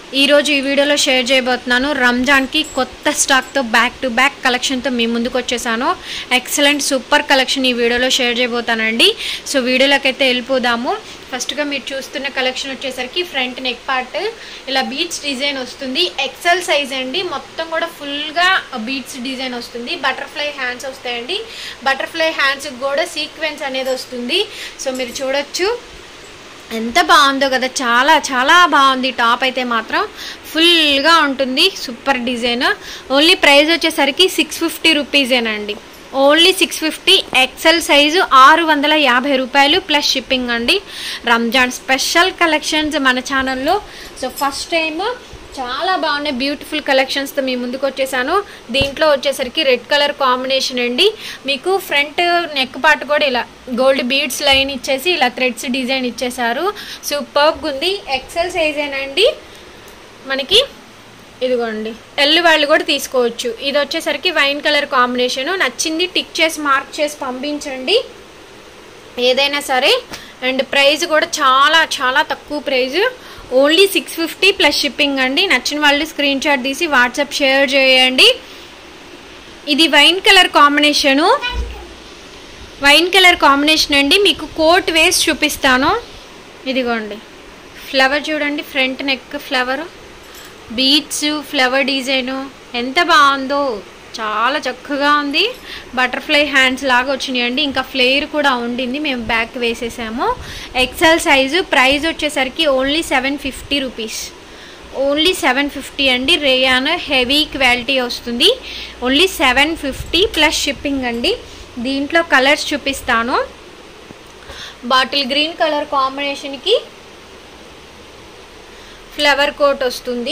ఈరోజు ఈ వీడియోలో షేర్ చేయబోతున్నాను రంజాన్కి కొత్త స్టాక్తో బ్యాక్ టు బ్యాక్ కలెక్షన్తో మీ ముందుకు వచ్చేసాను ఎక్సలెంట్ సూపర్ కలెక్షన్ ఈ వీడియోలో షేర్ చేయబోతానండి సో వీడియోలోకి అయితే వెళ్ళిపోదాము ఫస్ట్గా మీరు చూస్తున్న కలెక్షన్ వచ్చేసరికి ఫ్రంట్ నెక్ పార్ట్ ఇలా బీట్స్ డిజైన్ వస్తుంది ఎక్సెల్ సైజ్ అండి మొత్తం కూడా ఫుల్గా బీట్స్ డిజైన్ వస్తుంది బటర్ఫ్లై హ్యాండ్స్ వస్తాయండి బటర్ఫ్లై హ్యాండ్స్కి కూడా సీక్వెన్స్ అనేది వస్తుంది సో మీరు చూడొచ్చు ఎంత బాగుందో కదా చాలా చాలా బాగుంది టాప్ అయితే మాత్రం ఫుల్గా ఉంటుంది సూపర్ డిజైన్ ఓన్లీ ప్రైస్ వచ్చేసరికి సిక్స్ ఫిఫ్టీ రూపీసేనండి only six fifty XL size ఆరు వందల యాభై రూపాయలు ప్లస్ షిప్పింగ్ అండి రంజాన్ స్పెషల్ కలెక్షన్స్ మన ఛానల్లో సో ఫస్ట్ టైం చాలా బాగున్నాయి బ్యూటిఫుల్ కలెక్షన్స్తో మీ ముందుకు వచ్చేసాను దీంట్లో వచ్చేసరికి రెడ్ కలర్ కాంబినేషన్ అండి మీకు ఫ్రంట్ నెక్ పార్ట్ కూడా ఇలా గోల్డ్ బీడ్స్ లైన్ ఇచ్చేసి ఇలా థ్రెడ్స్ డిజైన్ ఇచ్చేసారు సూపర్గా ఉంది ఎక్సెల్ సైజేనండి మనకి ఇదిగోండి ఎల్లు వాళ్ళు కూడా తీసుకోవచ్చు ఇది వచ్చేసరికి వైన్ కలర్ కాంబినేషన్ నచ్చింది టిక్ చేసి మార్క్ చేసి పంపించండి ఏదైనా సరే అండ్ ప్రైస్ కూడా చాలా చాలా తక్కువ price only six fifty plus shipping అండి నచ్చిన వాళ్ళు స్క్రీన్ షాట్ తీసి వాట్సాప్ షేర్ చేయండి ఇది wine colour combination wine colour combination అండి మీకు కోట్ వేసి చూపిస్తాను ఇదిగోండి ఫ్లవర్ చూడండి front neck flower beads flower design ఎంత బాగుందో చాలా చక్కగా ఉంది బటర్ఫ్లై హ్యాండ్స్ లాగా వచ్చినాయండి ఇంకా ఫ్లేర్ కూడా ఉండింది మేము బ్యాక్ వేసేసాము ఎక్సెల్ సైజు ప్రైస్ వచ్చేసరికి only seven fifty rupees only seven fifty అండి రేయాన్ హెవీ క్వాలిటీ వస్తుంది only seven fifty plus shipping అండి దీంట్లో కలర్స్ చూపిస్తాను బాటిల్ గ్రీన్ కలర్ కాంబినేషన్కి ఫ్లవర్ కోట్ వస్తుంది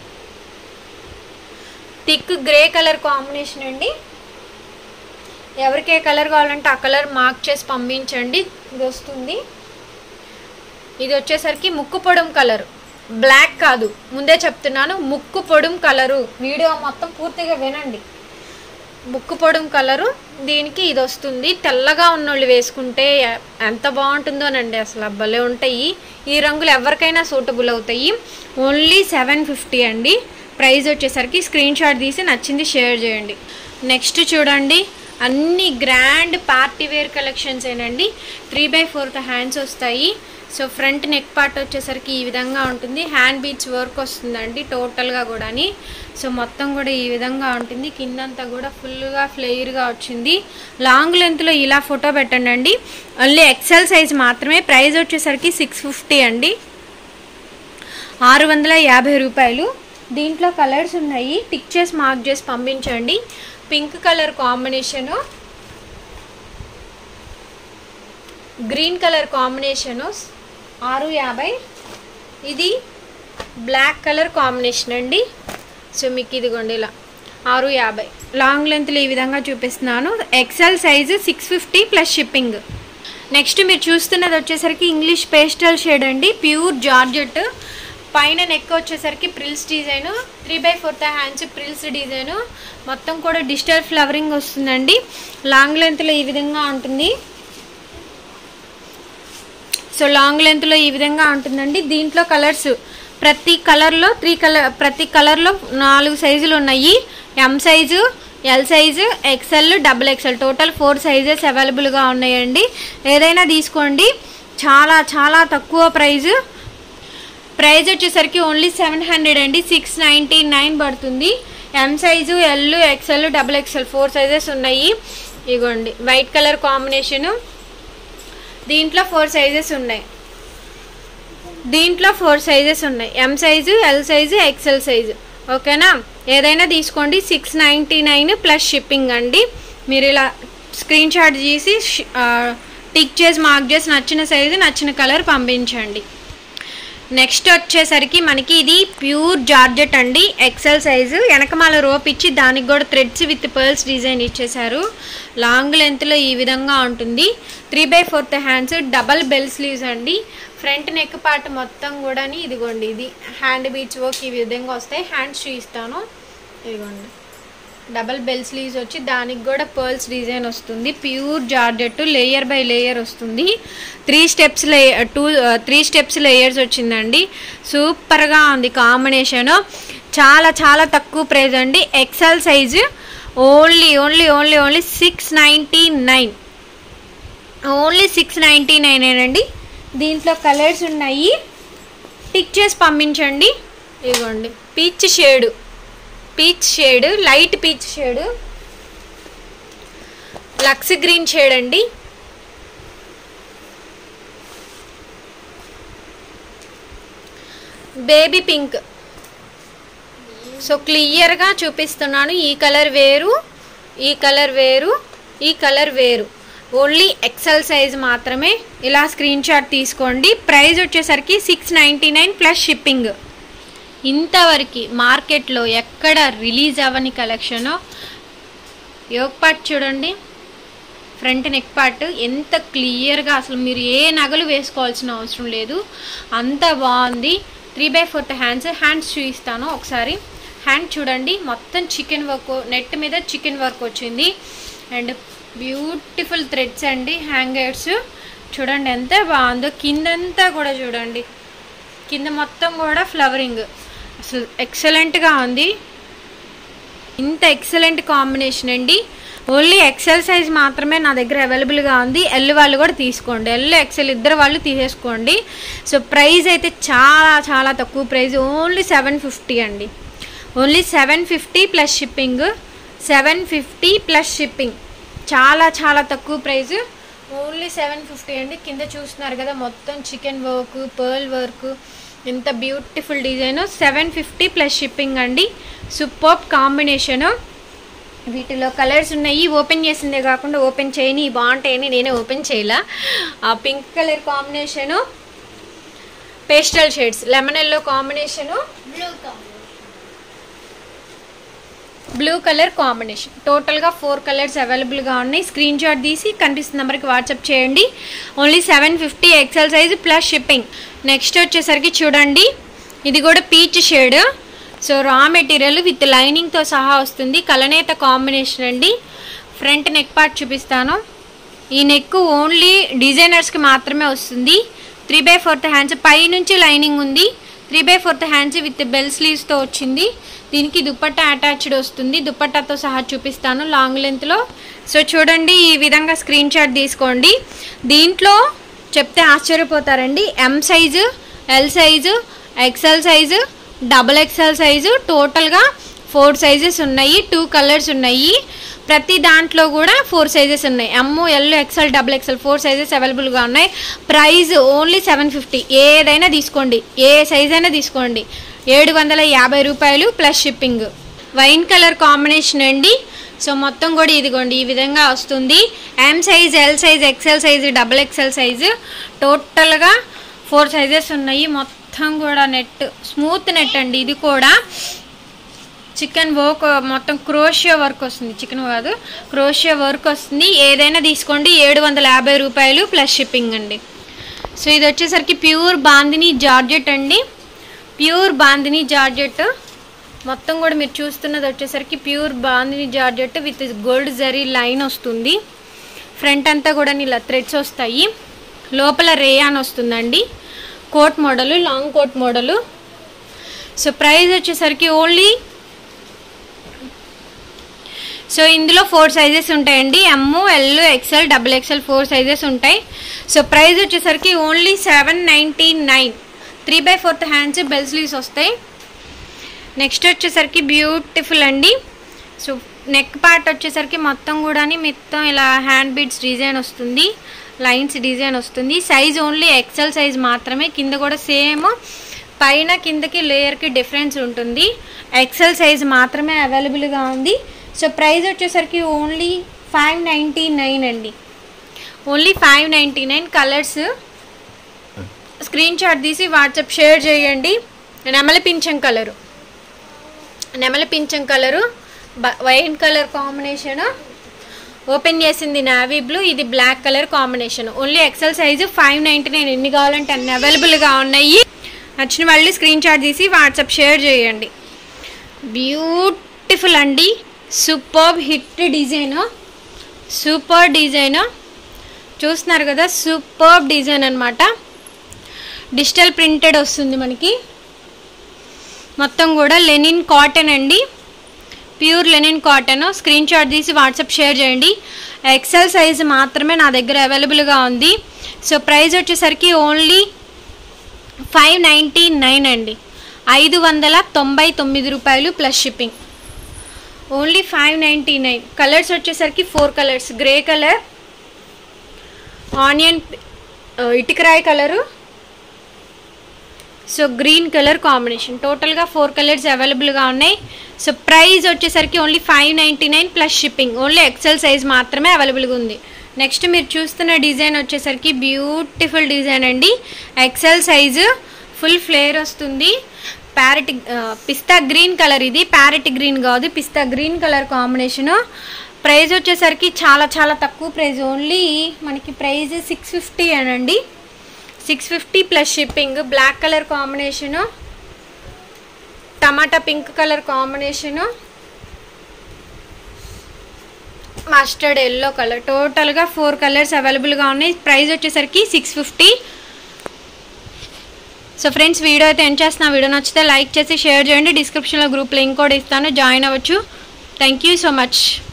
థిక్ గ్రే కలర్ కాంబినేషన్ అండి ఎవరికి ఏ కలర్ కావాలంటే ఆ కలర్ మార్క్ చేసి పంపించండి ఇది వస్తుంది ఇది వచ్చేసరికి ముక్కు పొడుం కలర్ బ్లాక్ కాదు ముందే చెప్తున్నాను ముక్కు పొడుం కలరు వీడియో మొత్తం పూర్తిగా వినండి ముక్కు పొడుం కలరు దీనికి ఇది వస్తుంది తెల్లగా ఉన్నోళ్ళు వేసుకుంటే ఎంత బాగుంటుందోనండి అసలు భలే ఉంటాయి ఈ రంగులు ఎవరికైనా సూటబుల్ అవుతాయి ఓన్లీ సెవెన్ ఫిఫ్టీ అండి ప్రైస్ వచ్చేసరికి స్క్రీన్ షాట్ తీసి నచ్చింది షేర్ చేయండి నెక్స్ట్ చూడండి అన్ని గ్రాండ్ పార్టీ వేర్ కలెక్షన్స్ ఏనండి త్రీ బై ఫోర్త్ హ్యాండ్స్ వస్తాయి సో ఫ్రంట్ నెక్ పార్ట్ వచ్చేసరికి ఈ విధంగా ఉంటుంది హ్యాండ్ బీట్స్ వర్క్ వస్తుందండి టోటల్గా కూడాని సో మొత్తం కూడా ఈ విధంగా ఉంటుంది కిందంతా కూడా ఫుల్గా ఫ్లేయర్గా వచ్చింది లాంగ్ లెంత్లో ఇలా ఫోటో పెట్టండి అండి ఓన్లీ ఎక్సెల్ సైజ్ మాత్రమే ప్రైస్ వచ్చేసరికి సిక్స్ ఫిఫ్టీ అండి ఆరు వందల యాభై రూపాయలు దీంట్లో కలర్స్ ఉన్నాయి టిక్ చేసి మార్క్ చేసి పంపించండి pink colour combination green colour combination ఆరు యాభై ఇది బ్లాక్ కలర్ కాంబినేషన్ అండి సో మీకు ఇదిగోండి ఇలా ఆరు యాభై లాంగ్ లెంత్లో ఈ విధంగా చూపిస్తున్నాను XL size six fifty plus shipping next మీరు చూస్తున్నది వచ్చేసరికి ఇంగ్లీష్ పేస్టల్ షేడ్ అండి ప్యూర్ జార్జెట్ పైన నెక్ వచ్చేసరికి frills design three by fourth hands frills design మొత్తం కూడా డిజిటల్ ఫ్లవరింగ్ వస్తుందండి లాంగ్ లెంత్లో ఈ విధంగా ఉంటుంది సో లాంగ్ లెంత్లో ఈ విధంగా ఉంటుందండి దీంట్లో కలర్స్ ప్రతి కలర్లో త్రీ కలర్ ప్రతి కలర్లో నాలుగు సైజులు ఉన్నాయి M size L size XL double XL total four sizes అవైలబుల్గా ఉన్నాయండి ఏదైనా తీసుకోండి చాలా చాలా తక్కువ ప్రైజు ప్రైస్ వచ్చేసరికి ఓన్లీ సెవెన్ హండ్రెడ్ అండి సిక్స్ నైంటీ నైన్ పడుతుంది M size L XL double XL four sizes ఉన్నాయి ఇగోండి వైట్ కలర్ కాంబినేషను దీంట్లో ఫోర్ సైజెస్ ఉన్నాయి దీంట్లో ఫోర్ సైజెస్ ఉన్నాయి M size L size XL size ఓకేనా ఏదైనా తీసుకోండి six ninety nine plus shipping అండి మీరు ఇలా స్క్రీన్ షాట్ చేసి టిక్ చేసి మార్క్ చేసి నచ్చిన సైజు నచ్చిన కలర్ పంపించండి నెక్స్ట్ వచ్చేసరికి మనకి ఇది ప్యూర్ జార్జెట్ అండి ఎక్సెల్ సైజు వెనకమాల రోప్ ఇచ్చి దానికి కూడా థ్రెడ్స్ విత్ పర్ల్స్ డిజైన్ ఇచ్చేసారు లాంగ్ లెంత్లో ఈ విధంగా ఉంటుంది three by fourth hands double bell sleeves అండి ఫ్రంట్ నెక్ పార్ట్ మొత్తం కూడా ఇదిగోండి ఇది హ్యాండ్ బీచ్ వర్క్ ఈ విధంగా వస్తాయి హ్యాండ్స్ చూపిస్తాను ఇదిగోండి డబల్ బెల్ స్లీవ్స్ వచ్చి దానికి కూడా పర్ల్స్ డిజైన్ వస్తుంది pure georgette layer by layer వస్తుంది త్రీ స్టెప్స్ లే టూ త్రీ స్టెప్స్ లేయర్స్ వచ్చిందండి సూపర్గా ఉంది కాంబినేషన్ చాలా చాలా తక్కువ ప్రైస్ అండి XL size only only only only six ninety nine only six ninety nine అండి దీంట్లో కలర్స్ ఉన్నాయి టిక్ చేసి పంపించండి ఇదిగోండి peach shade peach shade light peach shade lux green shade అండి బేబీ పింక్ సో క్లియర్గా చూపిస్తున్నాను ఈ కలర్ వేరు ఈ కలర్ వేరు ఈ కలర్ వేరు ఓన్లీ ఎక్సెల్ సైజ్ మాత్రమే ఇలా స్క్రీన్ షాట్ తీసుకోండి ప్రైస్ వచ్చేసరికి six ninety nine plus shipping ఇంతవరకు మార్కెట్లో ఎక్కడ రిలీజ్ అవ్వని కలెక్షను యోగ్ పార్ట్ చూడండి ఫ్రంట్ నెక్ పార్ట్ ఎంత క్లియర్గా అసలు మీరు ఏ నగలు వేసుకోవాల్సిన అవసరం లేదు అంత బాగుంది three by fourth hands hands చూపిస్తాను ఒకసారి హ్యాండ్ చూడండి మొత్తం చికెన్ వర్క్ నెట్ మీద చికెన్ వర్క్ వచ్చింది అండ్ బ్యూటిఫుల్ థ్రెడ్స్ అండి హ్యాంగర్స్ చూడండి ఎంత బాగుందో కిందంతా కూడా చూడండి కింద మొత్తం కూడా ఫ్లవరింగ్ అసలు ఎక్సలెంట్గా ఉంది ఇంత ఎక్సలెంట్ కాంబినేషన్ అండి ఓన్లీ ఎక్సెల్ సైజ్ మాత్రమే నా దగ్గర అవైలబుల్గా ఉంది ఎల్ వాళ్ళు కూడా తీసుకోండి ఎల్ ఎక్సెల్ ఇద్దరు వాళ్ళు తీసేసుకోండి సో ప్రైస్ అయితే చాలా చాలా తక్కువ ప్రైస్ ఓన్లీ సెవెన్ ఫిఫ్టీ అండి only seven fifty plus shipping seven fifty plus shipping చాలా చాలా తక్కువ ప్రైస్ ఓన్లీ సెవెన్ ఫిఫ్టీ అండి కింద చూస్తున్నారు కదా మొత్తం చికెన్ వర్క్ పర్ల్ వర్క్ ఎంత beautiful design seven fifty plus shipping అండి సూపర్ కాంబినేషను వీటిలో కలర్స్ ఉన్నాయి ఓపెన్ చేసిందే కాకుండా ఓపెన్ చేయని బాగుంటాయని నేనే ఓపెన్ చేయలా ఆ pink colour combination pastel shades lemon yellow combination blue colour combination టోటల్గా ఫోర్ కలర్స్ అవైలబుల్గా ఉన్నాయి స్క్రీన్ షాట్ తీసి కనిపిస్తున్న నెంబర్కి వాట్సాప్ చేయండి only seven fifty XL size plus shipping next వచ్చేసరికి చూడండి ఇది కూడా peach shade so raw material with లైనింగ్తో సహా వస్తుంది కలనేత కాంబినేషన్ అండి ఫ్రంట్ నెక్ పార్ట్ చూపిస్తాను ఈ నెక్ ఓన్లీ డిజైనర్స్కి మాత్రమే వస్తుంది త్రీ బై ఫోర్త్ హ్యాండ్స్ పై నుంచి లైనింగ్ ఉంది three by fourth hands with bell స్లీవ్స్తో వచ్చింది దీనికి దుప్పట్టా అటాచ్డ్ వస్తుంది దుప్పట్టాతో సహా చూపిస్తాను లాంగ్ లెంత్లో సో చూడండి ఈ విధంగా స్క్రీన్ షాట్ తీసుకోండి దీంట్లో చెప్తే ఆశ్చర్యపోతారండి M size L size XL size double XL size టోటల్గా ఫోర్ సైజెస్ ఉన్నాయి టూ కలర్స్ ఉన్నాయి ప్రతి దాంట్లో కూడా ఫోర్ సైజెస్ ఉన్నాయి M L XL double XL four sizes అవైలబుల్గా ఉన్నాయి ప్రైస్ ఓన్లీ సెవెన్ ఫిఫ్టీ ఏదైనా తీసుకోండి ఏ సైజ్ అయినా తీసుకోండి ఏడు వందల యాభై రూపాయలు plus shipping wine colour combination అండి సో మొత్తం కూడా ఇదిగోండి ఈ విధంగా వస్తుంది M size L size XL size double XL size టోటల్గా ఫోర్ సైజెస్ ఉన్నాయి మొత్తం కూడా నెట్ స్మూత్ నెట్ అండి ఇది కూడా చికెన్ వర్క్ మొత్తం క్రోషియా వర్క్ వస్తుంది చికెన్ కాదు క్రోషియా వర్క్ వస్తుంది ఏదైనా తీసుకోండి ఏడు వందల యాభై రూపాయలు ప్లస్ షిప్పింగ్ అండి సో ఇది వచ్చేసరికి ప్యూర్ బాందిని జార్జెట్ అండి ప్యూర్ బాందిని జార్జెట్ మొత్తం కూడా మీరు చూస్తున్నది వచ్చేసరికి pure bandhani georgette with gold zari line వస్తుంది ఫ్రంట్ అంతా కూడా ఇలా థ్రెడ్స్ వస్తాయి లోపల రేయాన్ వస్తుందండి coat model long coat model so price వచ్చేసరికి ఓన్లీ సో ఇందులో ఫోర్ సైజెస్ ఉంటాయండి M L XL double XL four sizes ఉంటాయి సో ప్రైస్ వచ్చేసరికి only seven ninety nine three by fourth hands bell sleeves వస్తాయి next వచ్చేసరికి beautiful అండి so neck part వచ్చేసరికి మొత్తం కూడా మొత్తం ఇలా హ్యాండ్ బీడ్స్ డిజైన్ వస్తుంది లైన్స్ డిజైన్ వస్తుంది సైజ్ ఓన్లీ ఎక్సెల్ సైజ్ మాత్రమే కింద కూడా సేమ్ పైన కిందకి లేయర్కి డిఫరెన్స్ ఉంటుంది ఎక్సెల్ సైజ్ మాత్రమే అవైలబుల్గా ఉంది సో ప్రైస్ వచ్చేసరికి ఓన్లీ ఫైవ్ నైంటీ నైన్ అండి only five ninety nine colours screenshot తీసి వాట్సాప్ షేర్ చేయండి నెమలి పింఛం కలరు నెమలి పింఛం colour white colour combination open చేసింది నావీ బ్లూ ఇది black colour combination only XL size five ninety nine ఎన్ని కావాలంటే అన్ని అవైలబుల్గా ఉన్నాయి నచ్చిన వాళ్ళు స్క్రీన్ షాట్ తీసి వాట్సాప్ షేర్ చేయండి బ్యూటిఫుల్ అండి super hit design super design చూస్తున్నారు కదా సూపర్ డిజైన్ అనమాట డిజిటల్ ప్రింటెడ్ వస్తుంది మనకి మొత్తం కూడా లెనిన్ కాటన్ అండి pure linen cotton screenshot తీసి వాట్సాప్ షేర్ చేయండి ఎక్సెల్ సైజ్ మాత్రమే నా దగ్గర అవైలబుల్గా ఉంది సో ప్రైస్ వచ్చేసరికి ఓన్లీ ఫైవ్ నైంటీ నైన్ అండి ఐదు వందల తొంభై తొమ్మిది రూపాయలు plus shipping only five ninety nine colours వచ్చేసరికి four colours grey colour onion ఇటుకరాయి colour so green colour combination టోటల్గా ఫోర్ కలర్స్ అవైలబుల్గా ఉన్నాయి సో ప్రైస్ వచ్చేసరికి only five ninety nine plus shipping only XL size మాత్రమే అవైలబుల్గా ఉంది నెక్స్ట్ మీరు చూస్తున్న డిజైన్ వచ్చేసరికి బ్యూటిఫుల్ డిజైన్ అండి ఎక్సెల్ సైజు ఫుల్ ఫ్లేర్ వస్తుంది ప్యారెట్ పిస్తా గ్రీన్ కలర్ ఇది ప్యారెట్ గ్రీన్ కాదు పిస్తా గ్రీన్ కలర్ కాంబినేషను ప్రైస్ వచ్చేసరికి చాలా చాలా తక్కువ ప్రైస్ ఓన్లీ మనకి ప్రైస్ సిక్స్ ఫిఫ్టీ అనండి six fifty plus shipping black colour combination టమాటా pink colour combination mustard yellow colour టోటల్గా ఫోర్ కలర్స్ అవైలబుల్గా ఉన్నాయి ప్రైస్ వచ్చేసరికి six fifty so friends video అయితే ఎండ్ చేస్తున్నా వీడియో నచ్చితే లైక్ చేసి షేర్ చేయండి డిస్క్రిప్షన్లో గ్రూప్ లింక్ కూడా ఇస్తాను జాయిన్ అవ్వచ్చు థ్యాంక్ యూ సో మచ్